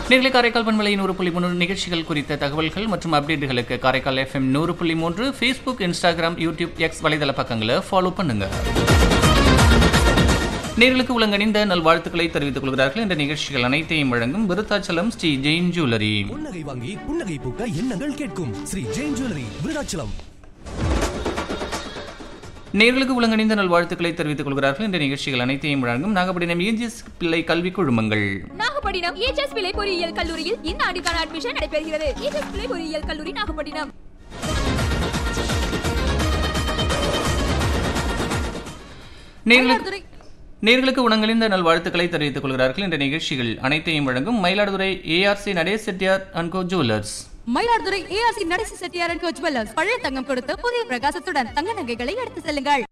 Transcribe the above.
நேர்களை காரைக்கால் பண்பலை நூறு புள்ளி மூணு நிகழ்ச்சிகள் குறித்த தகவல்கள் மற்றும் அப்டேட்டுகளுக்கு காரைக்கால் எஃப்எம் நூறு புள்ளி மூன்று ஃபேஸ்புக் இன்ஸ்டாகிராம் யூடியூப் எக்ஸ் வலைதள பக்கங்களை ஃபாலோ பண்ணுங்க நேர்களுக்கு உலகணிந்த நல்வாழ்த்துக்களை தெரிவித்துக் கொள்கிறார்கள் இந்த நிகழ்ச்சிகள் அனைத்தையும் வழங்கும் விருத்தாச்சலம் ஸ்ரீ ஜெயின் ஜுவல்லரி புன்னகை வாங்கி புன்னகை பூக்க எண்ணங்கள் கேட்கும் ஸ்ரீ ஜெயின் ஜுவல்லரி விருதாச்சலம் நேர்களுக்கு உலகணிந்த நல்வாழ்த்துக்களை தெரிவித்துக் கொள்கிறார்கள் இந்த நிகழ்ச்சிகள் அனைத்தையும் வழங்கும் நாகப்பட்டினம் ஏஜிஎஸ் பிள்ளை கல்வி குழுமங்கள் நாகப்பட்டினம் ஏஜஸ் பிள்ளை பொறியியல் கல்லூரியில் இந்த ஆண்டுக்கான அட்மிஷன் நடைபெறுகிறது ஏஜஸ் பிள்ளை பொறியியல் கல்லூரி நாகப்பட்டினம் நேர்களுக்கு நேர்களுக்கு உணங்கழிந்த நல்வாழ்த்துக்களை தெரிவித்துக் கொள்கிறார்கள் இந்த நிகழ்ச்சிகள் அனைத்தையும் வழங்கும் Mayiladuthurai ARC Natesh Chettiar and co jewellers Mayiladuthurai ARC Natesa செட்டியாரன் கோ ஜுவல்லர்ஸ் பழைய தங்கம் கொடுத்து புதிய பிரகாசத்துடன் தங்க நகைகளை எடுத்து செல்லுங்கள்